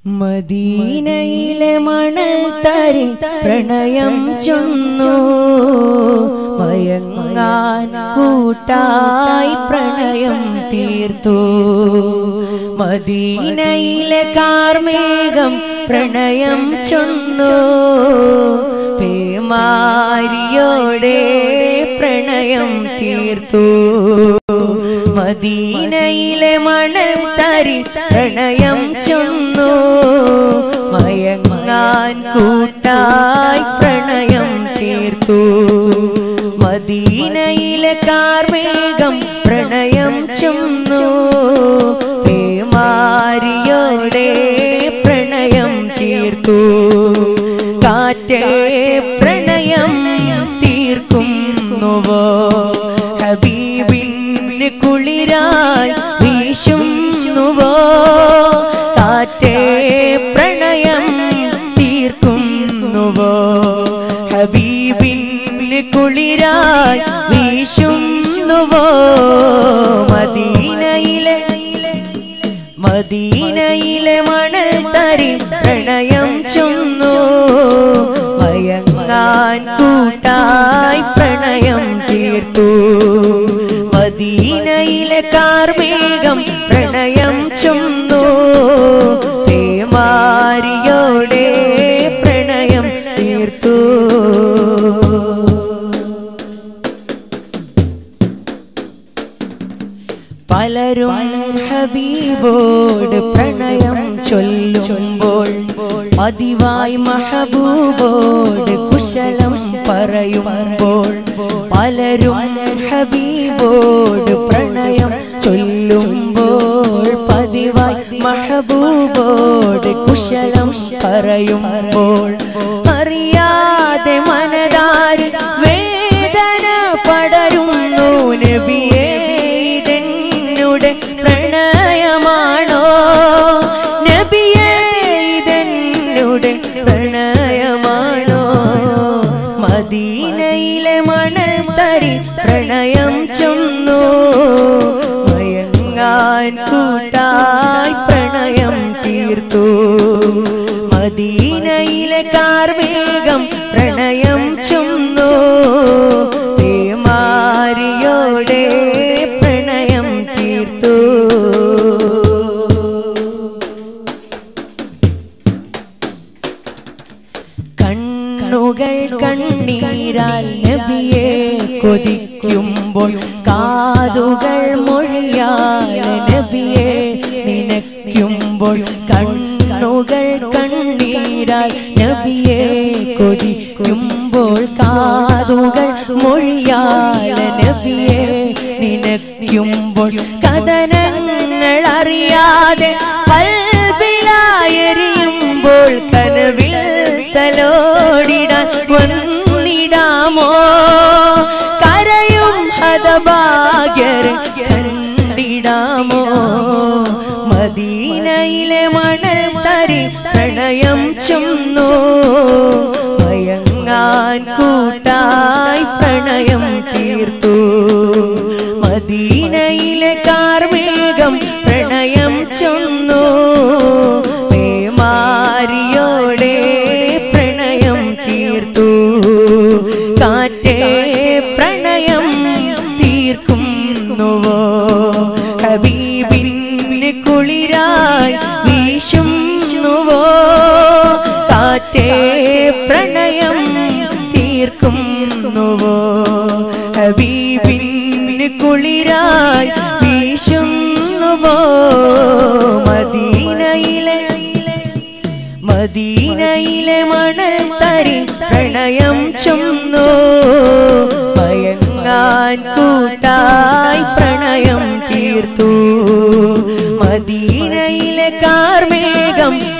മദീനയിലെ മണൽ തരി പ്രണയം ചൊന്നു മയങ്ങാൻ കൂട്ടായി പ്രണയം തീർത്തു മദീനയിലെ കാർമേഘം പ്രണയം ചൊന്നു പേമാരിയോടെ പ്രണയം തീർത്തു മദീനയിലെ മണൽ തരി പ്രണയം ചൊന്നു മയങ്ങാൻ കൂട്ടായി പ്രണയം തീർത്തു മദീനയിലെ കാർമേഘം പ്രണയം ചൊന്നു പേമാരിയോടെ പ്രണയം തീർത്തു കാറ്റേ പ്രണയം തീർക്കുന്നുവോ ഹബീബിന് കുളിരായി വീശുന്നുവോ കാറ്റേ പ്രണയം തീർക്കുന്നുവോ ഹബീബിന് കുളിരായി വീശുന്നുവോ മദീനയിലെ മദീനയിലെ മണൽ തരി പ്രണയം ചൊന്നു മയങ്ങാൻ കൂട്ടായി പ്രണയം തീർത്തു മദീനയിലെ കാർമേഘം പ്രണയം ചൊന്നു പേമാരിയോടെ പ്രണയം തീർത്തു പലരും ഹബീബോട് പ്രണയം ചൊല്ലുമ്പോൾ പതിവായി മഹബൂബോട് കുശലം പറയുമ്പോൾ പലരും ഹബീബോട് പ്രണയം ചൊല്ലുമ്പോൾ പതിവായി മഹബൂബോട് കുശലം പറയുമ്പോൾ അറിയാതെ മനതാരിൽ വേദന പടരുന്നു നബിയേ ഇതെന്നുടെ പ്രണയമാണോ നബിയേ ഇതെന്നുടെ പ്രണയമാണോ മദീനയിലെ മണൽ തരി പ്രണയം ചൊന്നു മയങ്ങാൻ കൂട്ടായി പ്രണയം തീർത്തു മദീനയിലെ കാർമേഘം പ്രണയം ചൊന്നു പേമാരിയോടെ പ്രണയം തീർത്തു കണ്ണുകൾ കണ്ണീരാൽ നബിയെ കൊതിക്കുമ്പോൾ കാതുകൾ മൊഴിയാൽ നബിയെ നിനയ്ക്കുമ്പോൾ കണ്ണുകൾ കണ്ണീരാൽ നബിയെ കൊതിക്കുമ്പോൾ കാതുകൾ മൊഴിയാൽ നബിയെ നിനയ്ക്കുമ്പോൾ കഥനങ്ങൾ അറിയാതെ കൽബിലായെരിയുമ്പോൾ കനവിൽ തലോടിടാൻ വന്നിടാമോ കരയും ഹതഭാഗ്യർ കണ്ടിടാമോ മദീനയിലെ മണൽ തരി പ്രണയം ചൊന്നു മയങ്ങാൻ കൂട്ടായി പ്രണയം തീർത്തു മദീനയിലെ കാർമേഘം പ്രണയം ചൊന്നു പേമാരിയോടെ പ്രണയം തീർത്തു കാറ്റേ പ്രണയം തീർക്കുന്നുവോ ഹബീബിന് കുളിരായി വീശുന്നുവോ കാറ്റേ പ്രണയം തീർക്കുന്നുവോ ഹബീബിന് കുളിരായി വീശുന്നുവോ മദീനയിലെ മദീനയിലെ മണൽ തരി പ്രണയം ചൊന്നു മയങ്ങാൻ കൂട്ടായി പ്രണയം തീർത്തു മദീനയിലെ കാർമേഘം